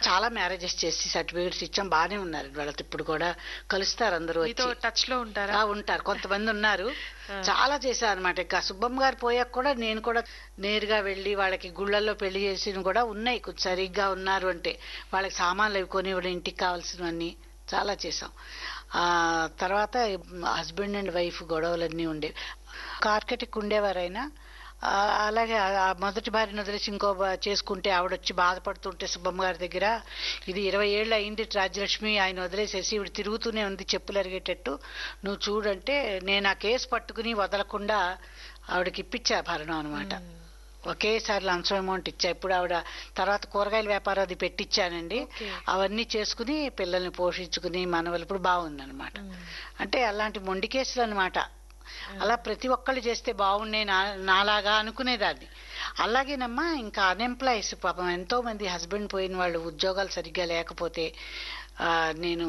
చాలా మ్యారేజెస్ చేసి సర్టిఫికేట్స్ ఇచ్చాం బాగానే ఉన్నారు వాళ్ళతో ఇప్పుడు కూడా కలుస్తారు అందరూ మీతో వచ్చి టచ్ లో ఉంటారా ఆ, ఉంటారు కొంతమంది ఉన్నారు ఆ. చాలా చేశారు అనమాట ఇంకా సుబ్బమ్మ గారు పోయాక కూడా నేను కూడా నేరుగా వెళ్ళి వాళ్ళకి గుళ్ళల్లో పెళ్లి చేసిన కూడా ఉన్నాయి కొంచెం సరిగ్గా ఉన్నారు అంటే వాళ్ళకి సామాన్లు అవి కొనివ్వడం ఇంటికి కావాల్సినవన్నీ చాలా చేసాం ఆ తర్వాత హస్బెండ్ అండ్ వైఫ్ గొడవలన్నీ ఉండేవి కార్కెటిక్ ఉండేవారైనా ఆ, అలాగే ఆ- ఆ మొదటి భార్యను వదిలేసి ఇంకో బా- చేసుకుంటే ఆవిడ వచ్చి బాధపడుతుంటే సుబ్బమ్మ గారి దగ్గర ఇది ఇరవై ఏళ్ళు అయింది రాజ్యలక్ష్మి ఆయన వదిలేసేసి ఇవిడ తిరుగుతూనే ఉంది చెప్పులు అరిగేటట్టు నువ్వు చూడంటే నేను ఆ కేసు పట్టుకుని వదలకుండా ఆవిడకి ఇప్పించా భరణం అనమాట ఒకేసారి లంచం అమౌంట్ ఇచ్చా ఇప్పుడు ఆవిడ తర్వాత కూరగాయల వ్యాపారం అది పెట్టించానండి Okay. అవన్నీ చేసుకుని పిల్లల్ని పోషించుకుని మనవలు ఇప్పుడు బాగుందన్నమాట అంటే అలాంటి మొండి కేసులు అనమాట అలా ప్రతి ఒక్కళ్ళు చేస్తే బాగుండే నా- నాలాగా అనుకునేదాన్ని అలాగేనమ్మా ఇంకా అన్ఎంప్లాయీస్ పాపం ఎంతో మంది హస్బెండ్ పోయిన వాళ్ళు ఉద్యోగాలు సరిగ్గా లేకపోతే ఆ, నేను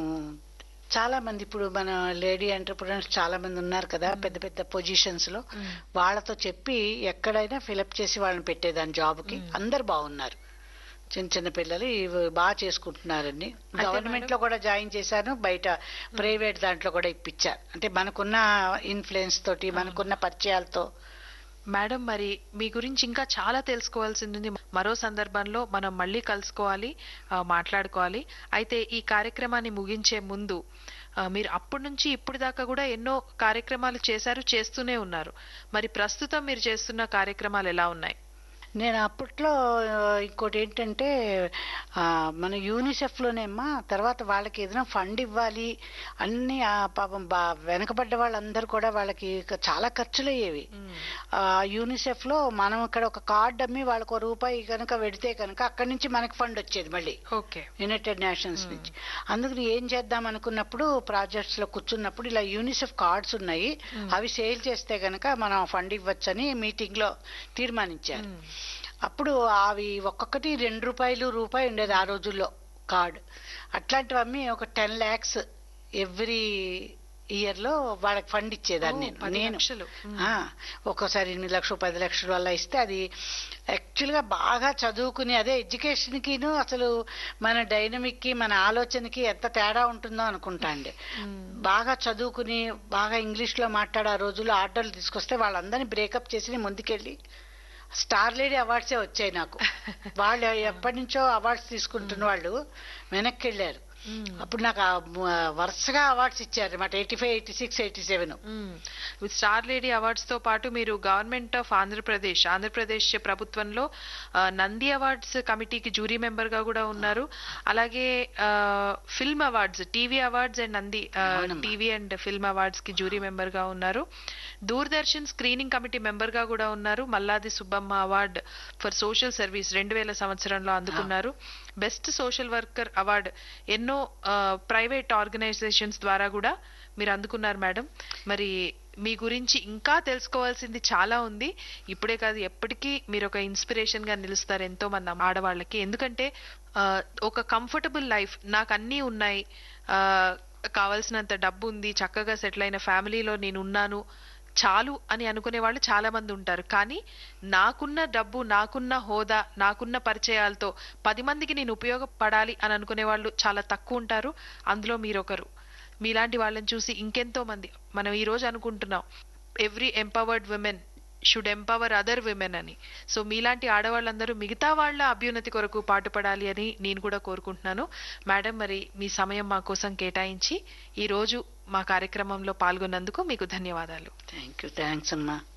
చాలా మంది ఇప్పుడు మన లేడీ ఎంటర్ప్రినర్స్ చాలా మంది ఉన్నారు కదా పెద్ద పెద్ద పొజిషన్స్ లో వాళ్ళతో చెప్పి ఎక్కడైనా ఫిలప్ చేసి వాళ్ళని పెట్టేదాన్ని జాబ్ కి అందరు బాగున్నారు చిన్న చిన్న పిల్లలు ఇవి బాగా చేసుకుంటున్నారండి గవర్నమెంట్ లో కూడా జాయిన్ చేశాను బయట ప్రైవేట్ దాంట్లో కూడా ఇప్పించారు అంటే మనకున్న ఇన్ఫ్లుయెన్స్ తోటి మనకున్న పరిచయాలతో మేడం మరి మీ గురించి ఇంకా చాలా తెలుసుకోవాల్సింది ఉంది మరో సందర్భంలో మనం మళ్ళీ కలుసుకోవాలి ఆ, మాట్లాడుకోవాలి అయితే ఈ కార్యక్రమాన్ని ముగించే ముందు ఆ, మీరు అప్పటి నుంచి ఇప్పుడు దాకా కూడా ఎన్నో కార్యక్రమాలు చేశారు చేస్తూనే ఉన్నారు మరి ప్రస్తుతం మీరు చేస్తున్న కార్యక్రమాలు ఎలా ఉన్నాయి నేను అప్పట్లో ఆ, ఇంకోటి ఏంటంటే ఆ, మన యూనిసెఫ్ లోనేమ్మా తర్వాత వాళ్ళకి ఏదైనా ఫండ్ ఇవ్వాలి అన్ని ఆ, పాపం బా వెనకబడ్డ వాళ్ళందరూ కూడా వాళ్ళకి ఇక చాలా ఖర్చులు అయ్యేవి ఆ యూనిసెఫ్ లో మనం ఇక్కడ ఒక కార్డు అమ్మి వాళ్ళకి ఒక రూపాయి కనుక పెడితే కనుక అక్కడి నుంచి మనకి ఫండ్ వచ్చేది మళ్ళీ ఓకే యునైటెడ్ నేషన్స్ నుంచి అందుకని ఏం చేద్దాం అనుకున్నప్పుడు ప్రాజెక్ట్స్ లో కూర్చున్నప్పుడు ఇలా యూనిసెఫ్ కార్డ్స్ ఉన్నాయి అవి సేల్ చేస్తే గనక మనం ఫండ్ ఇవ్వచ్చని మీటింగ్ లో తీర్మానించారు అప్పుడు అవి ఒక్కొక్కటి రెండు రూపాయలు రూపాయి ఉండేది ఆ రోజుల్లో కార్డ్ అట్లాంటివి అమ్మి ఒక టెన్ ల్యాక్స్ ఎవ్రీ ఇయర్ లో వాళ్ళకి ఫండ్ ఇచ్చేదాన్ని ఓ, నేను పది నేను లక్షలు. మ్. ఆ, ఒక్కోసారి ఎనిమిది లక్షలు పది లక్షలు వల్ల ఇస్తే అది యాక్చువల్ గా బాగా చదువుకుని అదే ఎడ్యుకేషన్ కిను అసలు మన డైనమిక్ కి మన ఆలోచనకి ఎంత తేడా ఉంటుందో అనుకుంటా అండి బాగా చదువుకుని బాగా ఇంగ్లీష్ లో మాట్లాడే ఆ రోజుల్లో ఆర్డర్లు తీసుకొస్తే వాళ్ళందరినీ బ్రేకప్ చేసి ముందుకెళ్ళి స్టార్ లేడీ అవార్డ్సే వచ్చాయి నాకు వాళ్ళు ఎప్పటి నుంచో అవార్డ్స్ తీసుకుంటున్న వాళ్ళు వెనక్కి వెళ్ళారు అప్పుడు నాకు ఆ మ- వరుసగా అవార్డ్స్ ఇచ్చారు అనమాట eighty five eighty six eighty seven with star lady awards తో పాటు మీరు గవర్నమెంట్ ఆఫ్ ఆంధ్రప్రదేశ్ ఆంధ్రప్రదేశ్ ప్రభుత్వంలో ఆ, నంది అవార్డ్స్ కమిటీకి జూరీ మెంబర్ గా కూడా ఉన్నారు అలాగే film awards TV awards and Nandi అవునమ్మా. టీవీ అండ్ ఫిల్మ్ అవార్డ్స్ కి జూరీ మెంబర్ గా ఉన్నారు దూరదర్శన్ స్క్రీనింగ్ కమిటీ మెంబర్ గా కూడా ఉన్నారు Malladi Subbamma award for social service రెండు వేల సంవత్సరంలో అందుకున్నారు బెస్ట్ సోషల్ వర్కర్ అవార్డ్ ఎన్నో ప్రైవేట్ ఆర్గనైజేషన్స్ ద్వారా కూడా మీరు అందుకున్నారు మేడం మరి మీ గురించి ఇంకా తెలుసుకోవాల్సింది చాలా ఉంది ఇప్పుడే కాదు ఎప్పటికీ మీరు ఒక ఇన్స్పిరేషన్ గా నిలుస్తారు ఎంతో మంది ఆడవాళ్ళకి ఎందుకంటే ఆ, ఒక కంఫర్టబుల్ లైఫ్ నాకు అన్నీ ఉన్నాయి ఆ, కావాల్సినంత డబ్బు ఉంది చక్కగా సెటిల్ అయిన ఫ్యామిలీలో నేను ఉన్నాను చాలు అని అనుకునే వాళ్ళు చాలా మంది ఉంటారు కానీ నాకున్న డబ్బు నాకున్న హోదా నాకున్న పరిచయాలతో పది మందికి నేను ఉపయోగపడాలి అని అనుకునే వాళ్ళు చాలా తక్కువ ఉంటారు అందులో మీరొకరు మీలాంటి వాళ్ళని చూసి ఇంకెంతో మంది మనం ఈ రోజు అనుకుంటున్నాం every empowered women should empower other women అని సో మీలాంటి ఆడవాళ్ళందరూ మిగతా వాళ్ళ అభ్యున్నతి కొరకు పాటుపడాలి అని నేను కూడా కోరుకుంటున్నాను మేడం మరి మీ సమయం మా కోసం కేటాయించి ఈ రోజు మా కార్యక్రమంలో పాల్గొన్నందుకు మీకు ధన్యవాదాలు థ్యాంక్ యూ థ్యాంక్స్ అమ్మా